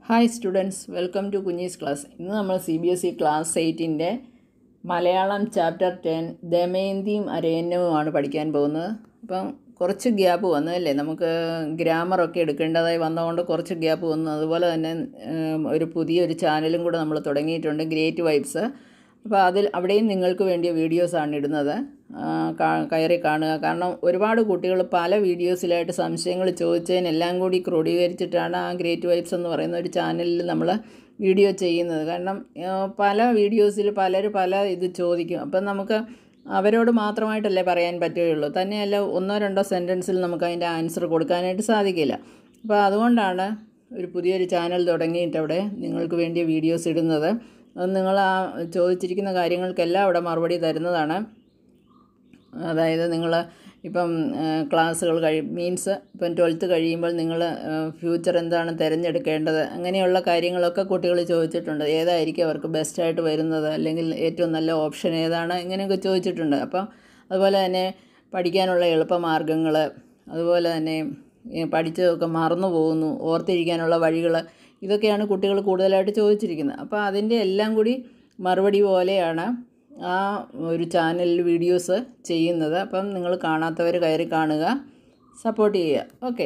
hi students welcome to Kunjees class ഇന്ന് നമ്മൾ C B S E class എയ്റ്റിൻ്റെ Malayalam chapter ten ദമയന്തിയും അരയന്നവുമാണ് പഠിക്കാൻ പോകുന്നത് അപ്പം കുറച്ച് ഗ്യാപ്പ് വന്നതല്ലേ നമുക്ക് ഗ്രാമറൊക്കെ എടുക്കേണ്ടതായി വന്നതുകൊണ്ട് കുറച്ച് ഗ്യാപ്പ് വന്നു അതുപോലെ തന്നെ ഉം, ഒരു പുതിയൊരു ചാനലും കൂടെ നമ്മൾ തുടങ്ങിയിട്ടുണ്ട് ഗ്രേറ്റ് വൈബ്സ് അപ്പോൾ അതിൽ അവിടെയും നിങ്ങൾക്ക് വേണ്ടിയ വീഡിയോസാണ് ഇടുന്നത് ആ, കാ- കയറി കാണുക കാരണം ഒരുപാട് കുട്ടികൾ പല വീഡിയോസിലായിട്ട് സംശയങ്ങൾ ചോദിച്ചതിനെല്ലാം കൂടി ക്രോഡീകരിച്ചിട്ടാണ് ആ ഗ്രേറ്റ് വൈബ്സ് എന്ന് പറയുന്ന ഒരു ചാനലിൽ നമ്മൾ വീഡിയോ ചെയ്യുന്നത് കാരണം ആ, പല വീഡിയോസിൽ പലരും പല ഇത് ചോദിക്കും അപ്പം നമുക്ക് അവരോട് മാത്രമായിട്ടല്ലേ പറയാൻ പറ്റുകയുള്ളൂ തന്നെയല്ല ഒന്നോ രണ്ടോ സെൻറ്റൻസിൽ നമുക്ക് അതിൻ്റെ ആൻസർ കൊടുക്കാനായിട്ട് സാധിക്കില്ല അപ്പോൾ അതുകൊണ്ടാണ് ഒരു പുതിയൊരു ചാനൽ തുടങ്ങിയിട്ട് അവിടെ നിങ്ങൾക്ക് വേണ്ടി വീഡിയോസ് ഇടുന്നത് അത് നിങ്ങൾ ആ ചോദിച്ചിരിക്കുന്ന കാര്യങ്ങൾക്കെല്ലാം അവിടെ മറുപടി തരുന്നതാണ് അതായത് നിങ്ങൾ ഇപ്പം ക്ലാസ്സുകൾ കഴി മീൻസ് ഇപ്പം ട്വൽത്ത് കഴിയുമ്പോൾ നിങ്ങൾ ഫ്യൂച്ചർ എന്താണ് തിരഞ്ഞെടുക്കേണ്ടത് അങ്ങനെയുള്ള കാര്യങ്ങളൊക്കെ കുട്ടികൾ ചോദിച്ചിട്ടുണ്ട് ഏതായിരിക്കും അവർക്ക് ബെസ്റ്റായിട്ട് വരുന്നത് അല്ലെങ്കിൽ ഏറ്റവും നല്ല ഓപ്ഷൻ ഏതാണ് ഇങ്ങനെയൊക്കെ ചോദിച്ചിട്ടുണ്ട് അപ്പം അതുപോലെ തന്നെ പഠിക്കാനുള്ള എളുപ്പമാർഗ്ഗങ്ങൾ അതുപോലെ തന്നെ ഈ പഠിച്ചതൊക്കെ മറന്നു പോകുന്നു ഓർത്തിരിക്കാനുള്ള വഴികൾ ഇതൊക്കെയാണ് കുട്ടികൾ കൂടുതലായിട്ട് ചോദിച്ചിരിക്കുന്നത് അപ്പോൾ അതിൻ്റെ എല്ലാം കൂടി മറുപടി പോലെയാണ് ആ ഒരു ചാനലിൽ വീഡിയോസ് ചെയ്യുന്നത് അപ്പം നിങ്ങൾ കാണാത്തവർ കയറി കാണുക സപ്പോർട്ട് ചെയ്യുക ഓക്കെ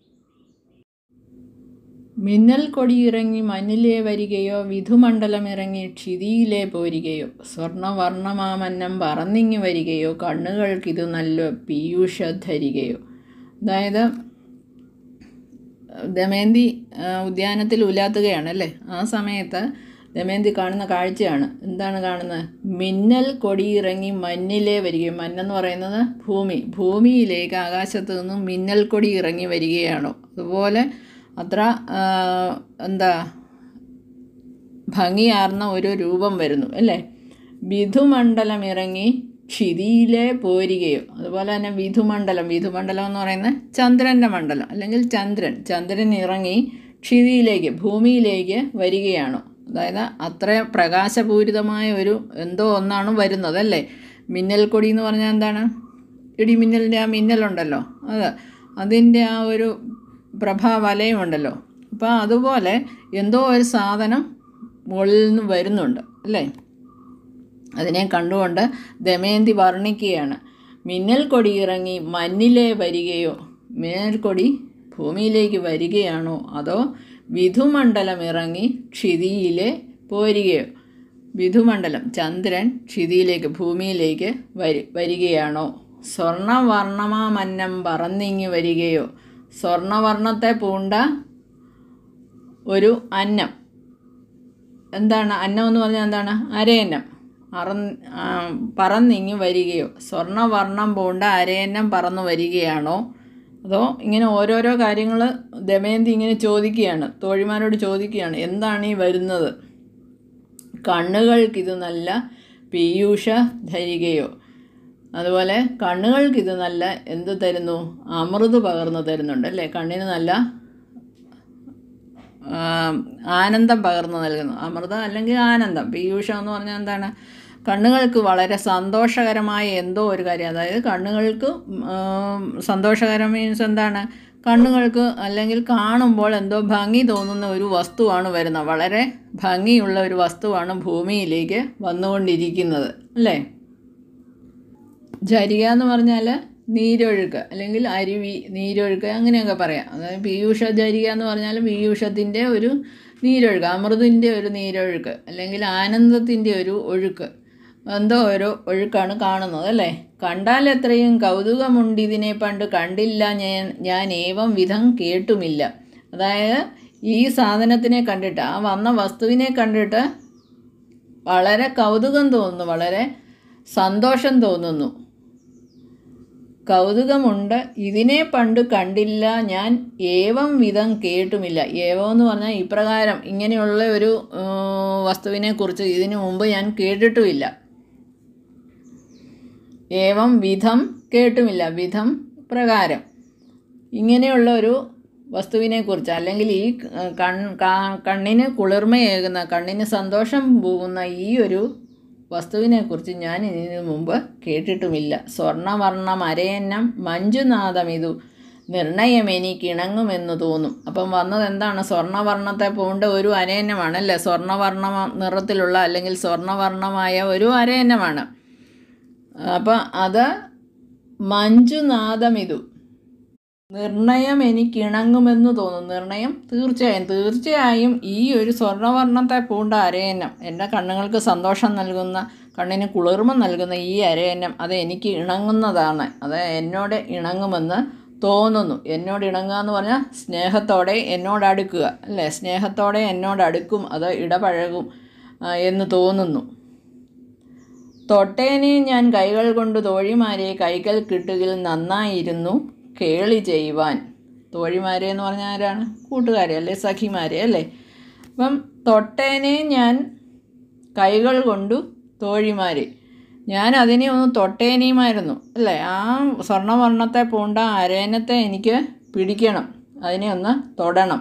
മിന്നൽ കൊടിയിറങ്ങി മഞ്ഞിലേ വരികയോ വിധുമണ്ഡലം ഇറങ്ങി ക്ഷിതിയിലേ പോരികയോ സ്വർണ്ണവർണ്ണമാമന്നം പറന്നിങ്ങി വരികയോ കണ്ണുകൾക്കിതു നല്ല പീയൂഷ ധരികയോ അതായത് ദമയന്തി ആ, ഉദ്യാനത്തിൽ ഉലാത്തുകയാണ് അല്ലേ ആ സമയത്ത് ദമയന്തി കാണുന്ന കാഴ്ചയാണ് എന്താണ് കാണുന്നത് മിന്നൽ കൊടിയിറങ്ങി മഞ്ഞിലേ വരികയും മഞ്ഞെന്ന് പറയുന്നത് ഭൂമി ഭൂമിയിലേക്ക് ആകാശത്ത് നിന്നും മിന്നൽ കൊടി ഇറങ്ങി വരികയാണോ അതുപോലെ അത്ര ആ, എന്താ ഭംഗിയാർന്ന ഒരു രൂപം വരുന്നു അല്ലേ വിധുമണ്ഡലം ഇറങ്ങി ക്ഷിതിയിലെ പോരികയോ അതുപോലെ തന്നെ വിധുമണ്ഡലം വിധുമണ്ഡലം എന്ന് പറയുന്നത് ചന്ദ്രൻ്റെ മണ്ഡലം അല്ലെങ്കിൽ ചന്ദ്രൻ ചന്ദ്രൻ ഇറങ്ങി ക്ഷിതിയിലേക്ക് ഭൂമിയിലേക്ക് വരികയാണോ അതായത് അത്ര പ്രകാശപൂരിതമായ ഒരു എന്തോ ഒന്നാണ് വരുന്നത് അല്ലേ മിന്നൽ കൊടി എന്ന് പറഞ്ഞാൽ എന്താണ് ഇടിമിന്നലിൻ്റെ ആ മിന്നലുണ്ടല്ലോ അത് അതിൻ്റെ ആ ഒരു പ്രഭാവലയമുണ്ടല്ലോ അപ്പോൾ അതുപോലെ എന്തോ ഒരു സാധനം മുകളിൽ നിന്ന് വരുന്നുണ്ട് അല്ലേ അതിനെ കണ്ടുകൊണ്ട് ദമയന്തി വർണ്ണിക്കുകയാണ് മിന്നൽ കൊടി ഇറങ്ങി മഞ്ഞിലേ വരികയോ മിന്നൽ കൊടി ഭൂമിയിലേക്ക് വരികയാണോ അതോ വിധുമണ്ഡലം ഇറങ്ങി ക്ഷിതിയിലെ പോരുകയോ വിധുമണ്ഡലം ചന്ദ്രൻ ക്ഷിതിയിലേക്ക് ഭൂമിയിലേക്ക് വരി വരികയാണോ സ്വർണവർണ്ണമാമന്നം പറന്നിങ്ങി വരികയോ സ്വർണവർണ്ണത്തെ പൂണ്ട ഒരു അന്നം എന്താണ് അന്നം എന്ന് പറഞ്ഞാൽ എന്താണ് അരയന്നം അറ പറന്നിങ്ങി വരികയോ സ്വർണ്ണവർണ്ണം പൂണ്ട അരയന്നം പറന്നു വരികയാണോ അതോ ഇങ്ങനെ ഓരോരോ കാര്യങ്ങൾ ദമയന്തി ഇങ്ങനെ ചോദിക്കുകയാണ് തോഴിമാരോട് ചോദിക്കുകയാണ് എന്താണ് ഈ വരുന്നത് കണ്ണുകൾക്കിത് നല്ല പീയൂഷ ധരികയോ അതുപോലെ കണ്ണുകൾക്കിത് നല്ല എന്ത് തരുന്നു അമൃത് പകർന്നു തരുന്നുണ്ട് അല്ലേ കണ്ണിന് നല്ല ആ, ആനന്ദം പകർന്നു നൽകുന്നു അമൃതം അല്ലെങ്കിൽ ആനന്ദം പീയൂഷം എന്ന് പറഞ്ഞാൽ എന്താണ് കണ്ണുകൾക്ക് വളരെ സന്തോഷകരമായ എന്തോ ഒരു കാര്യം അതായത് കണ്ണുകൾക്ക് ഉം, സന്തോഷകരം മീൻസ് എന്താണ് കണ്ണുകൾക്ക് അല്ലെങ്കിൽ കാണുമ്പോൾ എന്തോ ഭംഗി തോന്നുന്ന ഒരു വസ്തുവാണ് വരുന്നത് വളരെ ഭംഗിയുള്ള ഒരു വസ്തുവാണ് ഭൂമിയിലേക്ക് വന്നുകൊണ്ടിരിക്കുന്നത് അല്ലേ ജരിക എന്ന് പറഞ്ഞാൽ നീരൊഴുക്ക് അല്ലെങ്കിൽ അരുവി നീരൊഴുക്ക് അങ്ങനെയൊക്കെ പറയാം അതായത് പീയൂഷ ജരിക എന്ന് പറഞ്ഞാൽ പീയൂഷത്തിൻ്റെ ഒരു നീരൊഴുക്ക് അമൃതിൻ്റെ ഒരു നീരൊഴുക്ക് അല്ലെങ്കിൽ ആനന്ദത്തിൻ്റെ ഒരു ഒഴുക്ക് എന്തോ ഒരു ഒഴുക്കാണ് കാണുന്നത് അല്ലേ കണ്ടാൽ എത്രയും കൗതുകമുണ്ട് ഇതിനെ പണ്ട് കണ്ടില്ല ഞാൻ ഞാൻ ഏവം വിധം കേട്ടുമില്ല അതായത് ഈ സാധനത്തിനെ കണ്ടിട്ട് ആ വന്ന വസ്തുവിനെ കണ്ടിട്ട് വളരെ കൗതുകം തോന്നുന്നു വളരെ സന്തോഷം തോന്നുന്നു കൗതുകമുണ്ട് ഇതിനെ പണ്ട് കണ്ടില്ല ഞാൻ ഏവം വിധം കേട്ടുമില്ല ഏവം എന്ന് പറഞ്ഞാൽ ഇപ്രകാരം ഇങ്ങനെയുള്ള ഒരു ഏർ, വസ്തുവിനെ കുറിച്ച് ഇതിനു മുമ്പ് ഞാൻ കേട്ടിട്ടുമില്ല ഏവം വിധം കേട്ടുമില്ല വിധം പ്രകാരം ഇങ്ങനെയുള്ള ഒരു വസ്തുവിനെക്കുറിച്ച് അല്ലെങ്കിൽ ഈ കൺ കാ- കണ്ണിന് കുളിർമയേകുന്ന കണ്ണിന് സന്തോഷം പോകുന്ന ഈ ഒരു വസ്തുവിനെക്കുറിച്ച് ഞാൻ ഇതിനു മുമ്പ് കേട്ടിട്ടുമില്ല സ്വർണ്ണവർണ്ണം അരയന്നം മഞ്ജുനാഥമിതു നിർണയം എനിക്കിണങ്ങുമെന്ന് തോന്നും അപ്പം വന്നത് എന്താണ് സ്വർണ്ണവർണ്ണത്തെ പോണ്ട ഒരു അരയന്നമാണ് അല്ലേ സ്വർണ്ണവർണ്ണ നിറത്തിലുള്ള അല്ലെങ്കിൽ സ്വർണ്ണവർണ്ണമായ ഒരു അരയന്നമാണ് അപ്പം അത് മഞ്ജുനാഥമിതു നിർണയം എനിക്കിണങ്ങുമെന്ന് തോന്നും നിർണയം തീർച്ചയായും തീർച്ചയായും ഈ ഒരു സ്വർണ്ണവർണ്ണത്തെ പൂണ്ട അരയന്നം എൻ്റെ കണ്ണുകൾക്ക് സന്തോഷം നൽകുന്ന കണ്ണിന് കുളിർമ നൽകുന്ന ഈ അരയന്നം അത് എനിക്ക് ഇണങ്ങുന്നതാണ് അത് എന്നോട് ഇണങ്ങുമെന്ന് തോന്നുന്നു എന്നോട് ഇണങ്ങുക എന്ന് പറഞ്ഞാൽ സ്നേഹത്തോടെ എന്നോട് അടുക്കുക അല്ലേ സ്നേഹത്തോടെ എന്നോട് അടുക്കും അത് ഇടപഴകും ആ, എന്ന് തോന്നുന്നു തൊട്ടേനെ ഞാൻ കൈകൾ കൊണ്ട് തോഴിമാരെ കൈകൾ കിട്ടുകിൽ നന്നായിരുന്നു കേളി ചെയ്യുവാൻ തോഴിമാരെ എന്ന് പറഞ്ഞാൽ ആരാണ് കൂട്ടുകാരെ അല്ലേ സഖിമാരെ അല്ലേ അപ്പം തൊട്ടേനെ ഞാൻ കൈകൾ കൊണ്ടു തോഴിമാരെ ഞാൻ അതിനെ ഒന്ന് തൊട്ടേനെയുമായിരുന്നു അല്ലേ ആ സ്വർണ്ണവർണ്ണത്തെ പൂണ്ട അരയനത്തെ എനിക്ക് പിടിക്കണം അതിനെ ഒന്ന് തൊടണം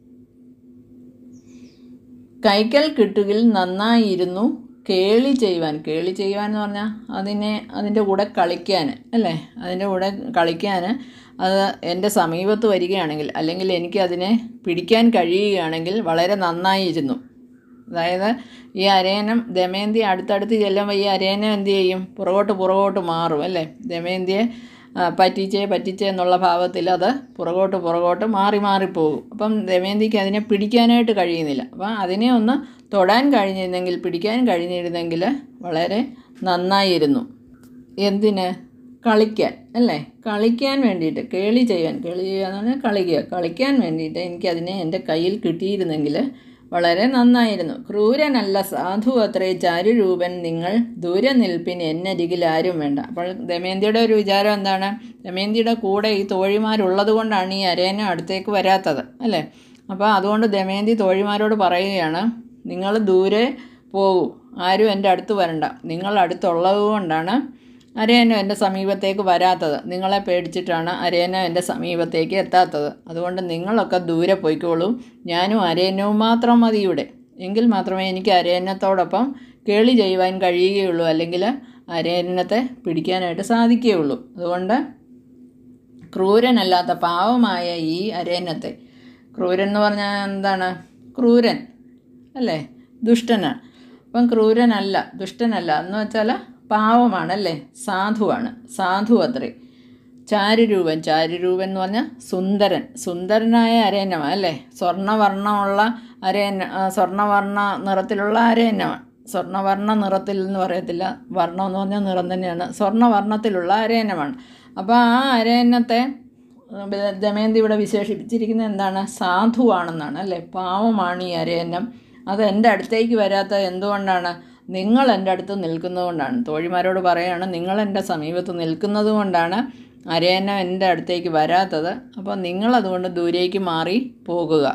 കൈക്കൽ കിട്ടുകിൽ നന്നായിരുന്നു കേളി ചെയ്യുവാൻ കേളി ചെയ്യുവാൻ എന്ന് പറഞ്ഞാൽ അതിനെ അതിൻ്റെ കൂടെ കളിക്കാൻ അല്ലേ അതിൻ്റെ കൂടെ കളിക്കാൻ അത് എൻ്റെ സമീപത്ത് വരികയാണെങ്കിൽ അല്ലെങ്കിൽ എനിക്ക് അതിനെ പിടിക്കാൻ കഴിയുകയാണെങ്കിൽ വളരെ നന്നായിരുന്നു അതായത് ഈ അരയനം ദമയന്തി അടുത്തടുത്ത് ചെല്ലുമ്പോൾ ഈ അരയനം എന്ത് ചെയ്യും പുറകോട്ട് പുറകോട്ട് മാറും അല്ലേ ദമയന്തിയെ ആ, പറ്റിച്ചേ പറ്റിച്ചേ എന്നുള്ള ഭാവത്തിൽ അത് പുറകോട്ട് പുറകോട്ട് മാറി മാറിപ്പോകും അപ്പം ദമയന്തിക്ക് അതിനെ പിടിക്കാനായിട്ട് കഴിയുന്നില്ല അപ്പം അതിനെ ഒന്ന് തൊടാൻ കഴിഞ്ഞിരുന്നെങ്കിൽ പിടിക്കാൻ കഴിഞ്ഞിരുന്നെങ്കിൽ വളരെ നന്നായിരുന്നു എന്തിന് കളിക്കാൻ അല്ലേ കളിക്കാൻ വേണ്ടിയിട്ട് കേളി ചെയ്യാൻ കേളി ചെയ്യുക എന്ന് പറഞ്ഞാൽ കളിക്കുക കളിക്കാൻ വേണ്ടിയിട്ട് എനിക്കതിനെ എൻ്റെ കയ്യിൽ കിട്ടിയിരുന്നെങ്കിൽ വളരെ നന്നായിരുന്നു ക്രൂരനല്ല സാധു അത്രേ ചാരുരൂപൻ നിങ്ങൾ ദൂരെ നിൽപ്പിന് എന്നരികിൽ ആരും വേണ്ട അപ്പോൾ ദമയന്തിയുടെ ഒരു വിചാരം എന്താണ് ദമയന്തിയുടെ കൂടെ ഈ തോഴിമാരുള്ളത് കൊണ്ടാണ് ഈ അരയനം അടുത്തേക്ക് വരാത്തത് അല്ലേ അപ്പോൾ അതുകൊണ്ട് ദമയന്തി തോഴിമാരോട് പറയുകയാണ് നിങ്ങൾ ദൂരെ പോകൂ ആരും എൻ്റെ അടുത്ത് വരണ്ട നിങ്ങൾ അടുത്തുള്ളത് കൊണ്ടാണ് അരയനം എൻ്റെ സമീപത്തേക്ക് വരാത്തത് നിങ്ങളെ പേടിച്ചിട്ടാണ് അരയനം എൻ്റെ സമീപത്തേക്ക് എത്താത്തത് അതുകൊണ്ട് നിങ്ങളൊക്കെ ദൂരെ പോയിക്കോളൂ ഞാനും അരയനവും മാത്രം മതി ഇവിടെ എങ്കിൽ മാത്രമേ എനിക്ക് അരയന്നത്തോടൊപ്പം കേളി ചെയ്യുവാൻ കഴിയുകയുള്ളൂ അല്ലെങ്കിൽ അരയന്നത്തെ പിടിക്കാനായിട്ട് സാധിക്കുകയുള്ളൂ അതുകൊണ്ട് ക്രൂരനല്ലാത്ത പാവമായ ഈ അരയന്നത്തെ ക്രൂരൻ എന്ന് പറഞ്ഞാൽ എന്താണ് ക്രൂരൻ അല്ലേ ദുഷ്ടനാണ് അപ്പം ക്രൂരനല്ല ദുഷ്ടനല്ല എന്ന് വെച്ചാൽ പാവമാണല്ലേ സാധുവാണ് സാധു അത്രേ ചാരുരൂപൻ ചാരുരൂപൻ എന്ന് പറഞ്ഞാൽ സുന്ദരൻ സുന്ദരനായ അരയന്നമാണ് അല്ലേ സ്വർണ്ണവർണ്ണമുള്ള അരയന്ന ആ, സ്വർണ്ണവർണ്ണ നിറത്തിലുള്ള അരയന്നമാണ് സ്വർണ്ണവർണ്ണ നിറത്തിൽ എന്ന് പറയത്തില്ല വർണ്ണം എന്ന് പറഞ്ഞാൽ നിറം തന്നെയാണ് സ്വർണ്ണവർണ്ണത്തിലുള്ള അരയന്നമാണ് അപ്പോൾ ആ അരയന്നത്തെ ദമയന്തി ഇവിടെ വിശേഷിപ്പിച്ചിരിക്കുന്നത് എന്താണ് സാധുവാണെന്നാണ് അല്ലേ പാവമാണ് ഈ അരയന്നം അത് എൻ്റെ അടുത്തേക്ക് വരാത്ത എന്തുകൊണ്ടാണ് നിങ്ങൾ എൻ്റെ അടുത്ത് നിൽക്കുന്നത് കൊണ്ടാണ് തോഴിമാരോട് പറയുകയാണ് നിങ്ങൾ എൻ്റെ സമീപത്ത് നിൽക്കുന്നത് കൊണ്ടാണ് അരയന്നം എൻ്റെ അടുത്തേക്ക് വരാത്തത് അപ്പോൾ നിങ്ങളതുകൊണ്ട് ദൂരേക്ക് മാറി പോകുക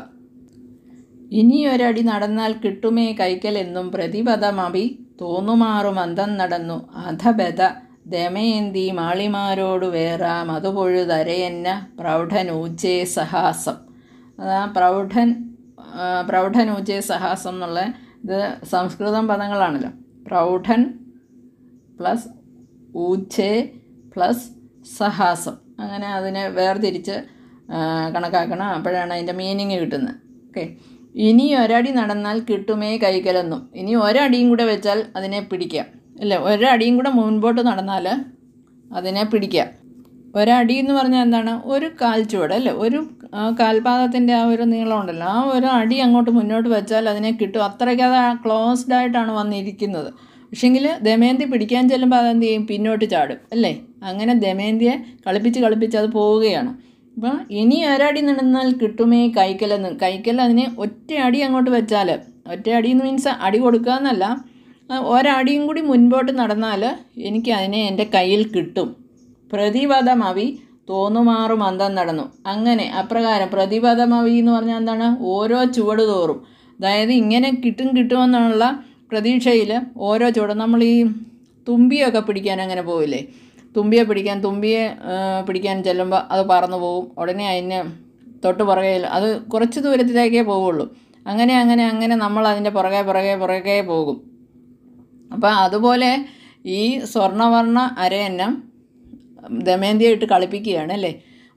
ഇനിയൊരടി നടന്നാൽ കിട്ടുമേ കൈക്കൽ എന്നും പ്രതിപദമഭി തോന്നുമാറും അന്തം നടന്നു അധബത ദമയന്തി മാളിമാരോട് വേറാം അതുപൊഴുതരയന്ന പ്രൗഢനൂച്ചേ സഹാസം അതാ പ്രൗഢൻ ആ, പ്രൗഢനൂച്ചേ സഹാസം എന്നുള്ള ഇത് സംസ്കൃതം പദങ്ങളാണല്ലോ പ്രൗഢൻ പ്ലസ് ഊച്ചേ പ്ലസ് സഹാസം അങ്ങനെ അതിനെ വേർതിരിച്ച് ആ, കണക്കാക്കണം അപ്പോഴാണ് അതിൻ്റെ മീനിങ് കിട്ടുന്നത് ഓക്കെ ഇനി ഒരടി നടന്നാൽ കിട്ടുമേ കൈക്കലെന്നും ഇനി ഒരടിയും കൂടെ വെച്ചാൽ അതിനെ പിടിക്കാം അല്ലേ ഒരടിയും കൂടെ മുൻപോട്ട് നടന്നാൽ അതിനെ പിടിക്കാം ഒരടി എന്ന് പറഞ്ഞാൽ എന്താണ് ഒരു കാൽ ചുവട് അല്ലേ ഒരു ആ, കാൽപാദത്തിൻ്റെ ആ ഒരു നീളം ഉണ്ടല്ലോ ആ ഒരു അടി അങ്ങോട്ട് മുന്നോട്ട് വെച്ചാൽ അതിനെ കിട്ടും അത്രയ്ക്ക് അത് ക്ലോസ്ഡ് ആയിട്ടാണ് വന്നിരിക്കുന്നത് പക്ഷെങ്കിൽ ദമയന്തി പിടിക്കാൻ ചെല്ലുമ്പോൾ അതെന്ത് ചെയ്യും പിന്നോട്ട് ചാടും അല്ലേ അങ്ങനെ ദമയന്തിയെ കളിപ്പിച്ച് കളിപ്പിച്ച് അത് പോവുകയാണ് അപ്പം ഇനി ഒരടി നടന്നാൽ കിട്ടുമേ കൈക്കലെന്ന് കൈക്കൽ അതിനെ ഒറ്റ അടി അങ്ങോട്ട് വെച്ചാൽ ഒറ്റ അടി എന്ന് മീൻസ് അടി കൊടുക്കുക എന്നല്ല ആ, ഒരടിയും കൂടി മുൻപോട്ട് നടന്നാൽ എനിക്ക് അതിനെ എൻ്റെ കയ്യിൽ കിട്ടും പ്രതിപദമവി തോന്നുമാറും അന്തം നടന്നു അങ്ങനെ അപ്രകാരം പ്രതിപദമവി എന്ന് പറഞ്ഞാൽ എന്താണ് ഓരോ ചുവട് തോറും അതായത് ഇങ്ങനെ കിട്ടും കിട്ടുമെന്നുള്ള പ്രതീക്ഷയിൽ ഓരോ ചുവട് നമ്മൾ ഈ തുമ്പിയൊക്കെ പിടിക്കാൻ അങ്ങനെ പോവില്ലേ തുമ്പിയെ പിടിക്കാൻ തുമ്പിയെ ആ, പിടിക്കാൻ ചെല്ലുമ്പോൾ അത് പറന്നു പോകും ഉടനെ അതിന് തൊട്ട് പുറകെ അത് കുറച്ച് ദൂരത്തിലേക്കേ പോവുള്ളൂ അങ്ങനെ അങ്ങനെ അങ്ങനെ നമ്മൾ അതിൻ്റെ പുറകെ പുറകെ പുറകെ പോകും അപ്പോൾ അതുപോലെ ഈ സ്വർണ്ണവർണ്ണ അരയന്നം ദമയന്തിയെ ഇട്ട് കളിപ്പിക്കുകയാണ് അല്ലേ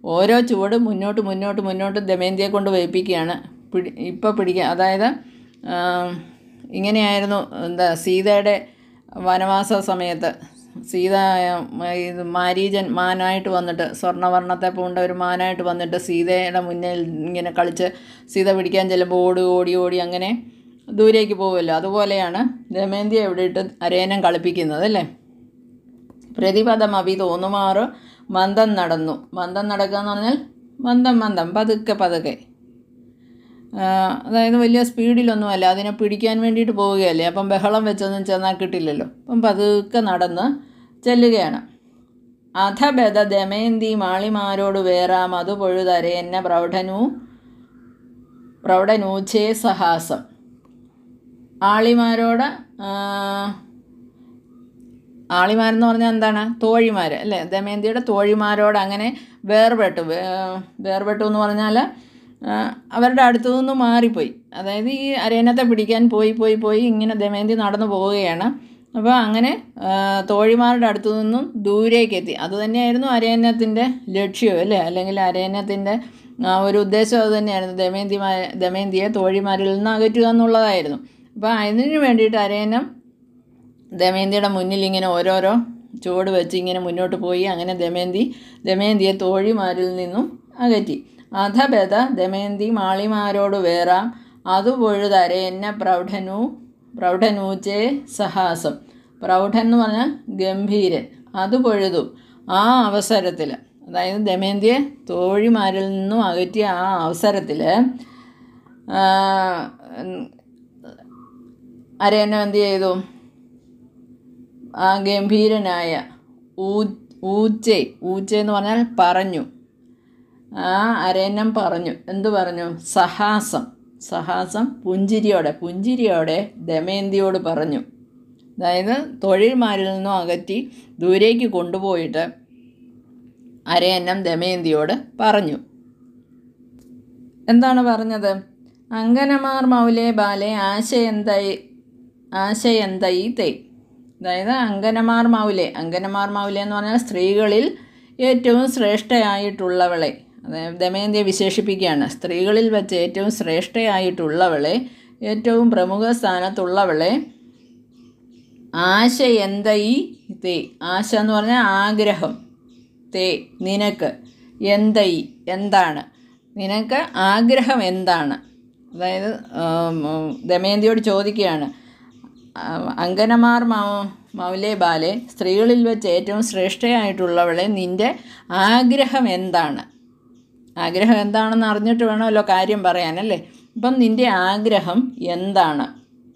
ഓരോ ചുവട് മുന്നോട്ട് മുന്നോട്ട് മുന്നോട്ട് ദമയന്തിയെ കൊണ്ട് വയ്പ്പിക്കുകയാണ് പിടി ഇപ്പോൾ പിടിക്കുക അതായത് ആ, ഇങ്ങനെയായിരുന്നു എന്താ സീതയുടെ വനവാസ സമയത്ത് സീത ആ, ഇത് മാരീജൻ മാനായിട്ട് വന്നിട്ട് സ്വർണ്ണവർണ്ണത്തെ പൂണ്ട ഒരു മാനായിട്ട് വന്നിട്ട് സീതയുടെ മുന്നിൽ ഇങ്ങനെ കളിച്ച് സീത പിടിക്കാൻ ചെല്ലുമ്പോൾ ഓടി ഓടി ഓടി അങ്ങനെ ദൂരേക്ക് പോകുമല്ലോ അതുപോലെയാണ് ദമയന്തി എവിടെ ഇട്ട് അരയനം കളിപ്പിക്കുന്നത് അല്ലേ പ്രതിപദം അഭി തോന്നുമാറ് മന്ദം നടന്നു മന്ദം നടക്കുക എന്ന് പറഞ്ഞാൽ മന്ദം മന്ദം പതുക്കെ പതുക്കെ ആ, അതായത് വലിയ സ്പീഡിലൊന്നുമല്ല അതിനെ പിടിക്കാൻ വേണ്ടിയിട്ട് പോവുകയല്ലേ അപ്പം ബഹളം വെച്ചൊന്നും ചെന്നാൽ കിട്ടില്ലല്ലോ അപ്പം പതുക്കെ നടന്ന് ചെല്ലുകയാണ് അധബദ ദമയന്തി മാളിമാരോട് വേറാം അത് പൊഴുതരെ എന്നെ പ്രൗഢനു പ്രൗഢനൂച്ചേ സഹാസം ആളിമാരോട് ആ, ആളിമാരെന്ന് പറഞ്ഞാൽ എന്താണ് തോഴിമാർ അല്ലേ ദമയന്തിയുടെ തോഴിമാരോട് അങ്ങനെ വേർപെട്ടു വേ- വേർപെട്ടു എന്ന് പറഞ്ഞാൽ ആ, അവരുടെ അടുത്തു നിന്ന് മാറിപ്പോയി അതായത് ഈ അരയന്നത്തെ പിടിക്കാൻ പോയി പോയി പോയി ഇങ്ങനെ ദമയന്തി നടന്നു പോവുകയാണ് അപ്പോൾ അങ്ങനെ ആ, തോഴിമാരുടെ അടുത്തു നിന്നും ദൂരേക്ക് എത്തി അതുതന്നെയായിരുന്നു അരയന്നത്തിൻ്റെ ലക്ഷ്യം അല്ലേ അല്ലെങ്കിൽ അരയന്നത്തിൻ്റെ ആ, ഒരു ഉദ്ദേശം അത് തന്നെയായിരുന്നു ദമയന്തിമാ ദമയന്തിയെ തോഴിമാരിൽ നിന്ന് അകറ്റുക എന്നുള്ളതായിരുന്നു അപ്പോൾ അതിന് വേണ്ടിയിട്ട് അരയന്നം ദമയന്തിയുടെ മുന്നിൽ ഇങ്ങനെ ഓരോരോ ചുവട് വെച്ച് ഇങ്ങനെ മുന്നോട്ട് പോയി അങ്ങനെ ദമയന്തി ദമയന്തിയെ തോഴിമാരിൽ നിന്നും അകറ്റി അധബദ ദമയന്തി മാളിമാരോട് വേറാം അതു പൊഴുതര എന്നെ പ്രൗഢനു പ്രൗഢനൂച്ചേ സഹാസം പ്രൗഢൻ എന്ന് പറഞ്ഞാൽ ഗംഭീരൻ അത് പൊഴുതു ആ അവസരത്തിൽ അതായത് ദമയന്തിയെ തോഴിമാരിൽ നിന്നും അകറ്റിയ ആ അവസരത്തിൽ അരയന്നം എന്ത് ചെയ്തു ആ ഗംഭീരനായ ഊ ഊച്ചെ ഊച്ച എന്ന് പറഞ്ഞാൽ പറഞ്ഞു ആ അരയന്നം പറഞ്ഞു എന്തു പറഞ്ഞു സഹാസം സഹാസം പുഞ്ചിരിയോടെ പുഞ്ചിരിയോടെ ദമയന്തിയോട് പറഞ്ഞു അതായത് തൊഴിൽമാരിൽ നിന്നും അകറ്റി ദൂരേക്ക് കൊണ്ടുപോയിട്ട് അരയന്നം ദമയന്തിയോട് പറഞ്ഞു എന്താണ് പറഞ്ഞത് അങ്കനമാർ മൗലേ ബാലെ ആശയന്തൈ ആശയന്തൈ തേ അതായത് അങ്കനമാർ മൗലെ അങ്കനമാർ മൗലെ എന്ന് പറഞ്ഞാൽ സ്ത്രീകളിൽ ഏറ്റവും ശ്രേഷ്ഠയായിട്ടുള്ളവളെ അതായത് ദമയന്തിയെ വിശേഷിപ്പിക്കുകയാണ് സ്ത്രീകളിൽ വെച്ച് ഏറ്റവും ശ്രേഷ്ഠയായിട്ടുള്ളവളെ ഏറ്റവും പ്രമുഖ സ്ഥാനത്തുള്ളവളെ ആശ എന്തൈ തേ ആശ എന്ന് പറഞ്ഞാൽ ആഗ്രഹം തേ നിനക്ക് എന്തൈ എന്താണ് നിനക്ക് ആഗ്രഹം എന്താണ് അതായത് ആം, ദമയന്തിയോട് ചോദിക്കുകയാണ് ആ, അങ്കനമാർ മൗ മൗലെ ബാലെ സ്ത്രീകളിൽ വെച്ച് ഏറ്റവും ശ്രേഷ്ഠയായിട്ടുള്ളവളെ നിൻ്റെ ആഗ്രഹം എന്താണ് ആഗ്രഹം എന്താണെന്ന് അറിഞ്ഞിട്ട് വേണമല്ലോ കാര്യം പറയാനല്ലേ അപ്പം നിൻ്റെ ആഗ്രഹം എന്താണ്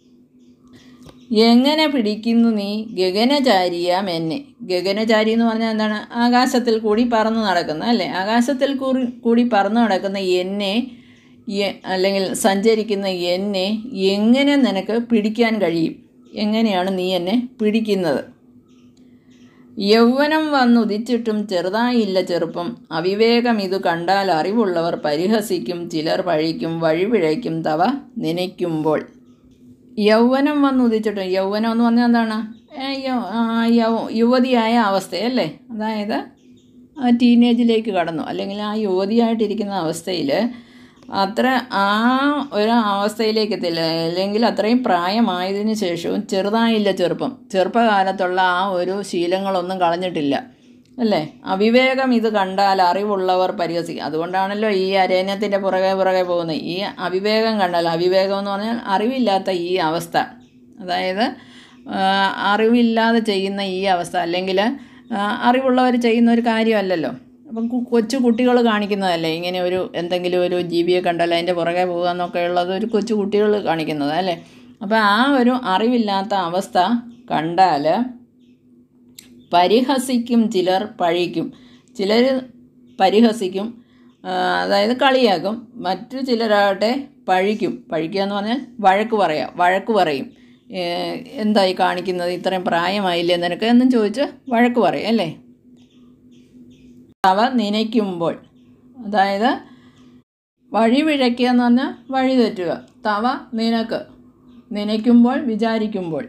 എങ്ങനെ പിടിക്കുന്നു നീ ഗഗനചാരിയാം എന്നെ ഗഗനചാരി എന്ന് പറഞ്ഞാൽ എന്താണ് ആകാശത്തിൽ കൂടി പറന്നു നടക്കുന്ന അല്ലേ ആകാശത്തിൽ കൂടി കൂടി പറന്നു നടക്കുന്ന എന്നെ എ- അല്ലെങ്കിൽ സഞ്ചരിക്കുന്ന എന്നെ എങ്ങനെ നിനക്ക് പിടിക്കാൻ കഴിയും എങ്ങനെയാണ് നീ എന്നെ പിടിക്കുന്നത് യൗവനം വന്നുദിച്ചിട്ടും ചെറുതായില്ല ചെറുപ്പം അവിവേകം ഇത് കണ്ടാൽ അറിവുള്ളവർ പരിഹസിക്കും ചിലർ പഴിക്കും വഴിപിഴയ്ക്കും തവ നനയ്ക്കുമ്പോൾ യൗവനം വന്നുദിച്ചിട്ടും യൗവനം എന്ന് പറഞ്ഞാൽ എന്താണ് ഏ, യൗ- ആ, യൗ- യുവതിയായ അവസ്ഥയല്ലേ അതായത് ആ ടീനേജിലേക്ക് കടന്നു അല്ലെങ്കിൽ ആ യുവതിയായിട്ടിരിക്കുന്ന അവസ്ഥയിൽ അത്ര ആ ഒരു അവസ്ഥയിലേക്ക് എത്തില്ല അല്ലെങ്കിൽ അത്രയും പ്രായമായതിനു ശേഷവും ചെറുതായില്ല ചെറുപ്പം ചെറുപ്പകാലത്തുള്ള ആ ഒരു ശീലങ്ങളൊന്നും കളഞ്ഞിട്ടില്ല അല്ലേ അവിവേകം ഇത് കണ്ടാൽ അറിവുള്ളവർ പരിഹസിക്കും അതുകൊണ്ടാണല്ലോ ഈ അരേണ്യത്തിൻ്റെ പുറകെ പുറകെ പോകുന്നത് ഈ അവിവേകം കണ്ടാൽ അവിവേകം എന്ന് പറഞ്ഞാൽ അറിവില്ലാത്ത ഈ അവസ്ഥ അതായത് ആ, അറിവില്ലാതെ ചെയ്യുന്ന ഈ അവസ്ഥ അല്ലെങ്കിൽ അറിവുള്ളവർ ചെയ്യുന്ന ഒരു കാര്യമല്ലല്ലോ അപ്പം കു- കൊച്ചു കുട്ടികൾ കാണിക്കുന്നതല്ലേ ഇങ്ങനെ ഒരു എന്തെങ്കിലും ഒരു ജീവിയെ കണ്ടാൽ അതിൻ്റെ പുറകെ പോകുക എന്നൊക്കെ ഉള്ളത് ഒരു കൊച്ചു കുട്ടികൾ കാണിക്കുന്നത് അല്ലേ അപ്പോൾ ആ ഒരു അറിവില്ലാത്ത അവസ്ഥ കണ്ടാൽ പരിഹസിക്കും ചിലർ പഴിക്കും ചിലർ പരിഹസിക്കും ആ, അതായത് കളിയാക്കും മറ്റു ചിലരാകട്ടെ പഴിക്കും പഴിക്കുക എന്ന് പറഞ്ഞാൽ വഴക്ക് പറയാം വഴക്ക് പറയും ഏ, എന്തായി കാണിക്കുന്നത് ഇത്രയും പ്രായമായില്ലേ നിനക്ക് എന്നും ചോദിച്ച് വഴക്ക് പറയും അല്ലേ അവ നനയ്ക്കുമ്പോൾ അതായത് വഴി വിഴയ്ക്കുക എന്ന് പറഞ്ഞാൽ വഴി തെറ്റുക തവ നിനക്ക് നനയ്ക്കുമ്പോൾ വിചാരിക്കുമ്പോൾ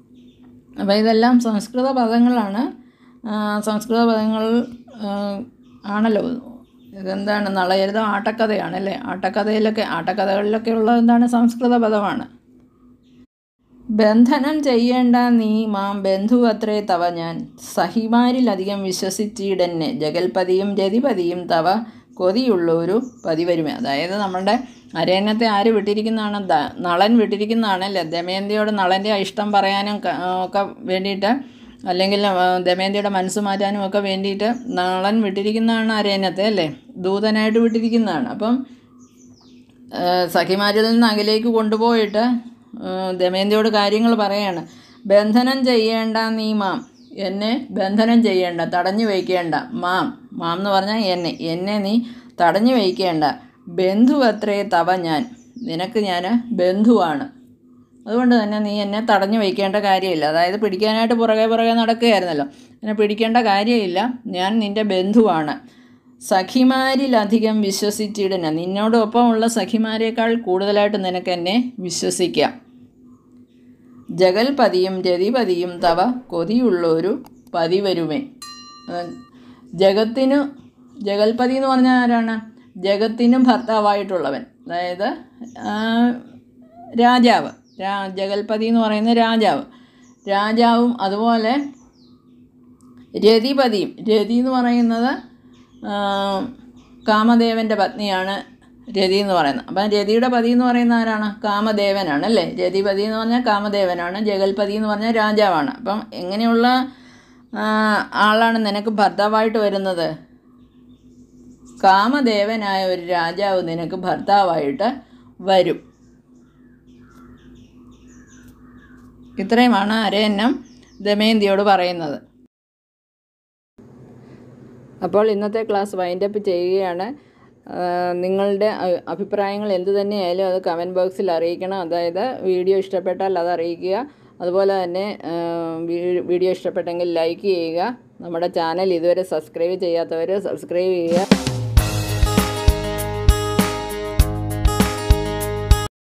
അപ്പോൾ ഇതെല്ലാം സംസ്കൃത പദങ്ങളാണ് ആ, സംസ്കൃത പദങ്ങൾ ആ, ആണല്ലോ ഇതെന്താണ് നളചരിതം ആട്ടക്കഥയാണല്ലേ ആട്ടക്കഥയിലൊക്കെ ആട്ടക്കഥകളിലൊക്കെ ഉള്ളത് എന്താണ് സംസ്കൃത പദമാണ് ബന്ധനം ചെയ്യേണ്ട നീ മാം ബന്ധുവത്രേ തവ ഞാൻ സഹിമാരിലധികം വിശ്വസിച്ചിടന്നെ ജഗൽപതിയും രതിപതിയും തവ കൊതിയുള്ളൊരു പതിവരുമേ അതായത് നമ്മുടെ അരയന്നത്തെ ആര് വിട്ടിരിക്കുന്നതാണ് ദ- നളൻ വിട്ടിരിക്കുന്നതാണല്ലേ ദമയന്തിയോട് നളൻ്റെ ഇഷ്ടം പറയാനും ക- ഒക്കെ വേണ്ടിയിട്ട് അല്ലെങ്കിൽ ആ, ദമയന്തിയുടെ മനസ്സ് മാറ്റാനും ഒക്കെ വേണ്ടിയിട്ട് നളൻ വിട്ടിരിക്കുന്നതാണ് അരയന്നത്തെ അല്ലേ ദൂതനായിട്ട് വിട്ടിരിക്കുന്നതാണ് അപ്പം ഏഹ് സഖിമാരിൽ നിന്ന് അകലേക്ക് കൊണ്ടുപോയിട്ട് ഏഹ് ദമയന്തിയോട് കാര്യങ്ങൾ പറയാണ് ബന്ധനം ചെയ്യേണ്ട നീ മാം എന്നെ ബന്ധനം ചെയ്യേണ്ട തടഞ്ഞു വയ്ക്കേണ്ട മാം മാം എന്ന് പറഞ്ഞാൽ എന്നെ എന്നെ നീ തടഞ്ഞു വയ്ക്കേണ്ട ബന്ധു അത്രേ തവ ഞാൻ നിനക്ക് ഞാൻ ബന്ധുവാണ് അതുകൊണ്ട് തന്നെ നീ എന്നെ തടഞ്ഞു വയ്ക്കേണ്ട കാര്യമില്ല അതായത് പിടിക്കാനായിട്ട് പുറകെ പുറകെ നടക്കുകയായിരുന്നല്ലോ എന്നെ പിടിക്കേണ്ട കാര്യമില്ല ഞാൻ നിൻ്റെ ബന്ധുവാണ് സഖിമാരിലധികം വിശ്വസിച്ചിടന നിന്നോടൊപ്പമുള്ള സഖിമാരെക്കാൾ കൂടുതലായിട്ട് നിനക്ക് എന്നെ വിശ്വസിക്കാം ജഗൽപതിയും രതിപതിയും തവ കൊതിയുള്ളൊരു പതിവരുമേ അഹ് ജഗത്തിനു ജഗൽപതി എന്ന് പറഞ്ഞാൽ ആരാണ് ജഗത്തിന് ഭർത്താവായിട്ടുള്ളവൻ അതായത് ആ, രാജാവ് രാ ജഗൽപതി എന്ന് പറയുന്ന രാജാവ് രാജാവും അതുപോലെ രതിപതിയും രതി എന്ന് പറയുന്നത് ആ, കാമദേവൻ്റെ പത്നിയാണ് രതി എന്ന് പറയുന്നത് അപ്പം രതിയുടെ പതി എന്ന് പറയുന്ന ആരാണ് കാമദേവനാണ് അല്ലേ രതിപതി എന്ന് പറഞ്ഞാൽ കാമദേവനാണ് ജഗൽപതി എന്ന് പറഞ്ഞാൽ രാജാവാണ് അപ്പം എങ്ങനെയുള്ള ആ, ആളാണ് നിനക്ക് ഭർത്താവായിട്ട് വരുന്നത് കാമദേവനായ ഒരു രാജാവ് നിനക്ക് ഭർത്താവായിട്ട് വരും ഇത്രയുമാണ് അരയന്നം ദമയന്തിയോട് പറയുന്നത് അപ്പോൾ ഇന്നത്തെ ക്ലാസ് വൈൻഡപ്പ് ചെയ്യുകയാണ് ആ, നിങ്ങളുടെ അ- അഭിപ്രായങ്ങൾ എന്ത് തന്നെയായാലും അത് കമൻറ്റ് ബോക്സിൽ അറിയിക്കണം അതായത് വീഡിയോ ഇഷ്ടപ്പെട്ടാൽ അത് അറിയിക്കുക അതുപോലെ തന്നെ ആ, വീ- വീഡിയോ ഇഷ്ടപ്പെട്ടെങ്കിൽ ലൈക്ക് ചെയ്യുക നമ്മുടെ ചാനൽ ഇതുവരെ സബ്സ്ക്രൈബ് ചെയ്യാത്തവർ സബ്സ്ക്രൈബ് ചെയ്യുക